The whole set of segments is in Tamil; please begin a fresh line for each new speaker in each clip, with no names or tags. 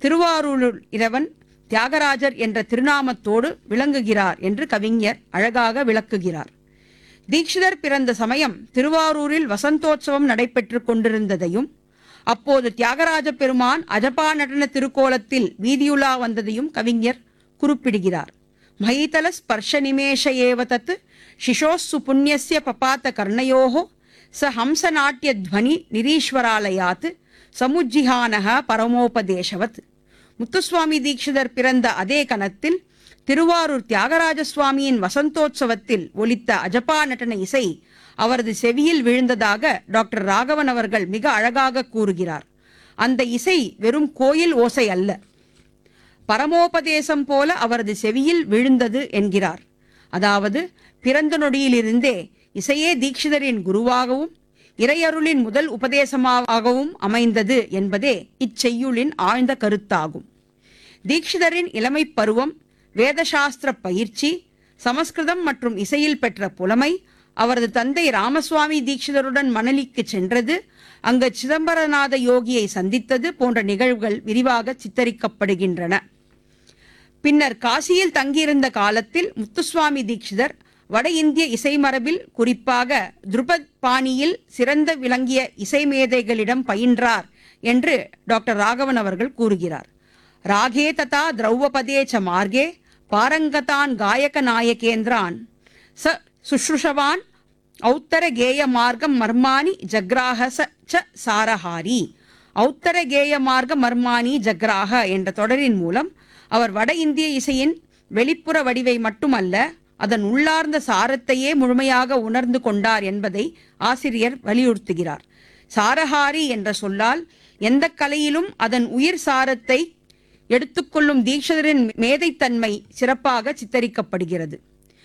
திருவாரூரில் இறைவன் தியாகராஜர் என்ற திருநாமத்தோடு விளங்குகிறார் என்று கவிஞர் அழகாக விளக்குகிறார் தீட்சிதர் பிறந்த சமயம் திருவாரூரில் வசந்தோற்சவம் நடைபெற்றுக் கொண்டிருந்ததையும் அப்போது தியாகராஜ பெருமான் அஜபா நடன திருக்கோலத்தில் வீதியுலா வந்ததையும் கவிஞர் குறிப்பிடுகிறார் மயிதல ஸ்பர்ஷ நிமேஷ ஏவ தத் சிசோஸ்ஸு புண்ணியஸ்ய பபாத்த கர்ணயோः ச ஹம்சநாட்டிய துவனி நிரீஸ்வராலயாத் சமுஜ்ஜிஹானக பரமோபதேசவத் முத்துசுவாமி தீட்சிதர் பிறந்த அதே கணத்தில் திருவாரூர் தியாகராஜ சுவாமியின் வசந்தோற்சவத்தில் ஒலித்த அஜபா நடன இசை அவரது செவியில் விழுந்ததாக டாக்டர் ராகவன் அவர்கள் மிக அழகாக கூறுகிறார் அந்த இசை வெறும் கோயில் ஓசை அல்ல பரமோபதேசம் போல அவரது செவியில் விழுந்தது என்கிறார் அதாவது பிறந்த நொடியிலிருந்தே இசையே தீட்சிதரின் குருவாகவும் இறையருளின் முதல் உபதேசமாகவும் அமைந்தது என்பதே இச்செய்யுளின் ஆழ்ந்த கருத்தாகும் தீட்சிதரின் இளமைப் பருவம் வேதசாஸ்திர பயிற்சி சமஸ்கிருதம் மற்றும் இசையில் பெற்ற புலமை அவரது தந்தை ராமசுவாமி தீட்சிதருடன் மணலிக்கு சென்றது அங்கு சிதம்பரநாத யோகியை சந்தித்தது போன்ற நிகழ்வுகள் விரிவாக சித்தரிக்கப்படுகின்றன பின்னர் காசியில் தங்கியிருந்த காலத்தில் முத்துசுவாமி தீட்சிதர் வட இந்திய இசை மரபில் குறிப்பாக துருபத் பாணியில் சிறந்த விளங்கிய இசை மேதைகளிடம் பயின்றார் என்று டாக்டர் ராகவன் அவர்கள் கூறுகிறார் ராகே ததா திரௌவபதே ச மார்கே பாரங்கதான் காயக நாயகேந்திரான் ச சுஷ்ருஷவான் ஔத்தர கேய மார்க்கம் மர்மாணி ஜக்ராக ச ச சாரஹாரி ஔத்தர கேய மார்க்க மர்மாணி ஜக்ராக என்ற தொடரின் மூலம் அவர் வட இந்திய இசையின் வெளிப்புற வடிவை மட்டுமல்ல அதன் உள்ளார்ந்த சாரத்தையே முழுமையாக உணர்ந்து கொண்டார் என்பதை ஆசிரியர் வலியுறுத்துகிறார் சாரஹாரி என்ற சொல்லால் எந்த கலையிலும் அதன் உயிர் சாரத்தை எடுத்துக்கொள்ளும் தீட்சிதரின் மேதைத்தன்மை சிறப்பாக சித்தரிக்கப்படுகிறது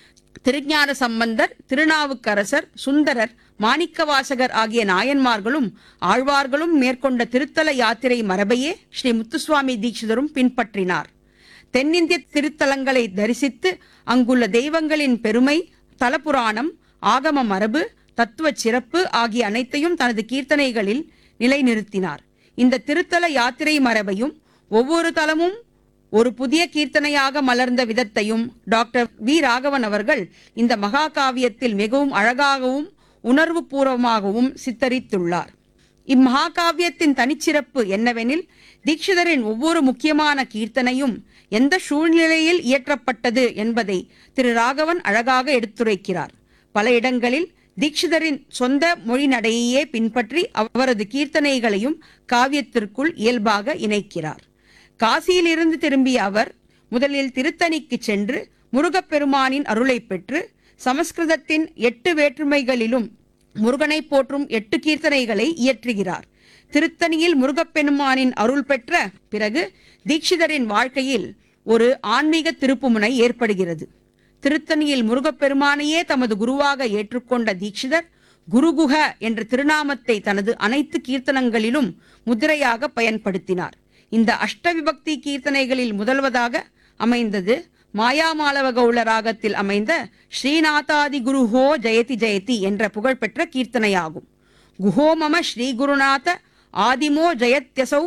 திருஞான சம்பந்தர் திருநாவுக்கரசர் சுந்தரர் மாணிக்கவாசகர் ஆகிய நாயன்மார்களும் ஆழ்வார்களும் மேற்கொண்ட திருத்தல யாத்திரை மரபையே ஸ்ரீ முத்துசுவாமி தீட்சிதரும் பின்பற்றினார் தென்னிந்திய திருத்தலங்களை தரிசித்து அங்குள்ள தெய்வங்களின் பெருமை தலபுராணம் ஆகம மரபு தத்துவ சிறப்பு ஆகிய அனைத்தையும் தனது கீர்த்தனைகளில் நிலைநிறுத்தினார் இந்த திருத்தல யாத்திரை மரபையும் ஒவ்வொரு தலமும் ஒரு புதிய கீர்த்தனையாக மலர்ந்த விதத்தையும் டாக்டர் வி ராகவன் அவர்கள் இந்த மகா காவியத்தில் மிகவும் அழகாகவும் உணர்வு பூர்வமாகவும் சித்தரித்துள்ளார் இம்மகாகாவியத்தின் தனிச்சிறப்பு என்னவெனில் தீட்சிதரின் ஒவ்வொரு முக்கியமான கீர்த்தனையும் எந்த சூழ்நிலையில் இயற்றப்பட்டது என்பதை திரு ராகவன் அழகாக எடுத்துரைக்கிறார் பல இடங்களில் தீட்சிதரின் சொந்த மொழி நடையையே பின்பற்றி அவரது கீர்த்தனைகளையும் காவியத்திற்குள் இயல்பாக இணைக்கிறார் காசியிலிருந்து திரும்பிய அவர் முதலில் திருத்தணிக்கு சென்று முருகப்பெருமானின் அருளை பெற்று சமஸ்கிருதத்தின் எட்டு வேற்றுமைகளிலும் முருகனை போற்றும் எட்டு கீர்த்தனைகளை இயற்றுகிறார் திருத்தணியில் முருகப்பெருமானின் அருள் பெற்ற பிறகு தீட்சிதரின் வாழ்க்கையில் ஒரு ஆன்மீக திருப்புமுனை ஏற்படுகிறது திருத்தணியில் முருகப்பெருமானையே தமது குருவாக ஏற்றுக்கொண்ட தீட்சிதர் குருகுஹ என்ற திருநாமத்தை தனது அனைத்து கீர்த்தனங்களிலும் முதிரையாக பயன்படுத்தினார் இந்த அஷ்டவிபக்தி கீர்த்தனைகளில் முதல்வதாக அமைந்தது மாயாமாலவ கௌள ராகத்தில் அமைந்த ஸ்ரீநாதாதி குருஹோ ஜெயதி ஜெயதி என்ற புகழ்பெற்ற கீர்த்தனையாகும் குஹோ மம ஸ்ரீகுருநாத ஆதிமோ ஜெயத்யசௌ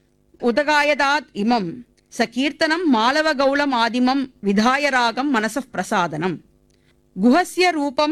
உதகாயதாத் இமம் ச கீர்த்தனம் மாலவ கௌளம் ஆதிமம் விதாய ராகம் மனசப் பிரசாதனம் குஹஸ்ய ரூபம்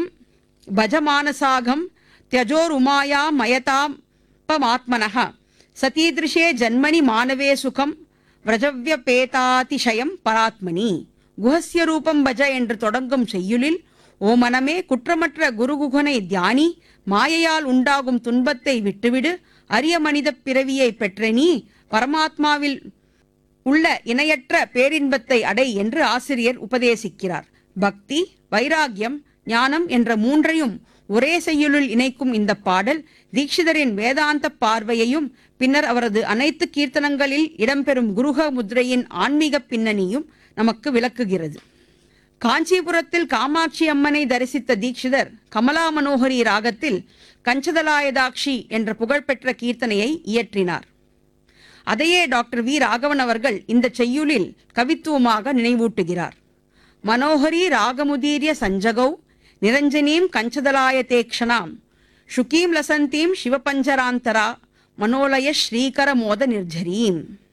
பஜமானசாகம் தியஜோருமாயா மயதாம் பமாத்மனः சதீதృశே ஜன்மனி மானவே சுகம் விரஜவ்யபேதாதிசயம் பராத்மனி குஹஸ்ய ரூபம் பஜ என்று தொடங்கும் செய்யுளில் ஓ மனமே குற்றமற்ற குருகுகனை தியானி மாயையால் உண்டாகும் துன்பத்தை விட்டுவிடு அரிய மனித பிறவியை பெற்ற நீ பரமாத்மாவில் உள்ள இணையற்ற பேரின்பத்தை அடை என்று ஆசிரியர் உபதேசிக்கிறார் பக்தி வைராகியம் ஞானம் என்ற மூன்றையும் ஒரே செய்யுளில் இணைக்கும் இந்த பாடல் தீட்சிதரின் வேதாந்த பார்வையையும் பின்னர் அவரது அனைத்து கீர்த்தனங்களில் இடம்பெறும் குருக முத்ரையின் ஆன்மீக பின்னணியும் நமக்கு விளக்குகிறது காஞ்சிபுரத்தில் காமாட்சி அம்மனை தரிசித்த தீட்சிதர் கமலா மனோகரி ராகத்தில் கஞ்சதலாயதாக்ஷி என்ற புகழ்பெற்ற கீர்த்தனையை இயற்றினார் அதையே டாக்டர் வி ராகவன் அவர்கள் இந்த செய்யுளில் கவித்துவமாக நினைவூட்டுகிறார் மனோகரி ராகமுதீரிய சஞ்சகௌ நிரஞ்சனீம் கஞ்சதலாயதேக்ஷணாம் சுகீம் லசந்தீம் சிவபஞ்சராந்தரா மனோலய ஸ்ரீகர மோத நிர்ஜரீம்